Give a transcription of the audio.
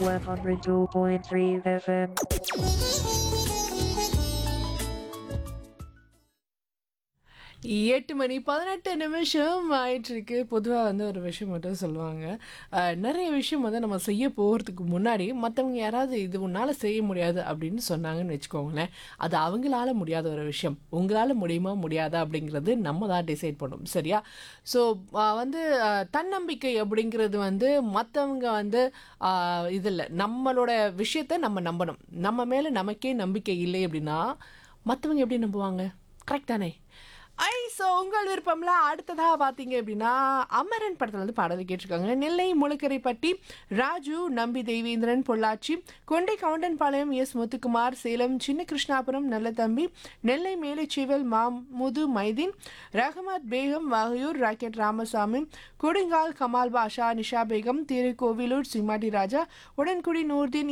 102.3 FM. எட்டு மணி பதினெட்டு நிமிஷம் ஆயிட்டிருக்கு பொதுவாக வந்து ஒரு விஷயம் மட்டும் சொல்லுவாங்க அஹ், நிறைய விஷயம் வந்து நம்ம செய்ய போகிறதுக்கு முன்னாடி மற்றவங்க யாராவது இது உன்னால் செய்ய முடியாது அப்படின்னு சொன்னாங்கன்னு வச்சுக்கோங்களேன் அது அவங்களால முடியாத ஒரு விஷயம் உங்களால் முடியுமா முடியாதா அப்படிங்கிறது நம்ம தான் டிசைட் பண்ணணும் சரியா ஸோ வந்து அஹ், தன்னம்பிக்கை அப்படிங்கிறது வந்து மற்றவங்க வந்து இதில் நம்மளோட விஷயத்தை நம்ம நம்பணும் நம்ம மேலே நமக்கே நம்பிக்கை இல்லை அப்படின்னா மற்றவங்க எப்படி நம்புவாங்க கரெக்ட் தானே ஐ ஸோ உங்கள் விருப்பம்ல அடுத்ததாக பார்த்தீங்க அப்படின்னா அமரன் படத்தில் வந்து பாடல் கேட்டிருக்காங்க நெல்லை முழுக்கரைப்பட்டி ராஜு நம்பி தெய்வேந்திரன் பொள்ளாச்சி கொண்டை கவுண்டன்பாளையம் எஸ் முத்துக்குமார் சேலம் சின்ன கிருஷ்ணாபுரம் நல்லதம்பி நெல்லை மேலைச்சீவல் மாமுது மைதீன் ரஹமத் பேகம் வகையூர் ராக்கெட் ராமசாமி கொடுங்கால் கமால் பாஷா நிஷா பேகம் திருக்கோவிலூர் சிம்மாடி ராஜா உடன்குடி நூர்தீன்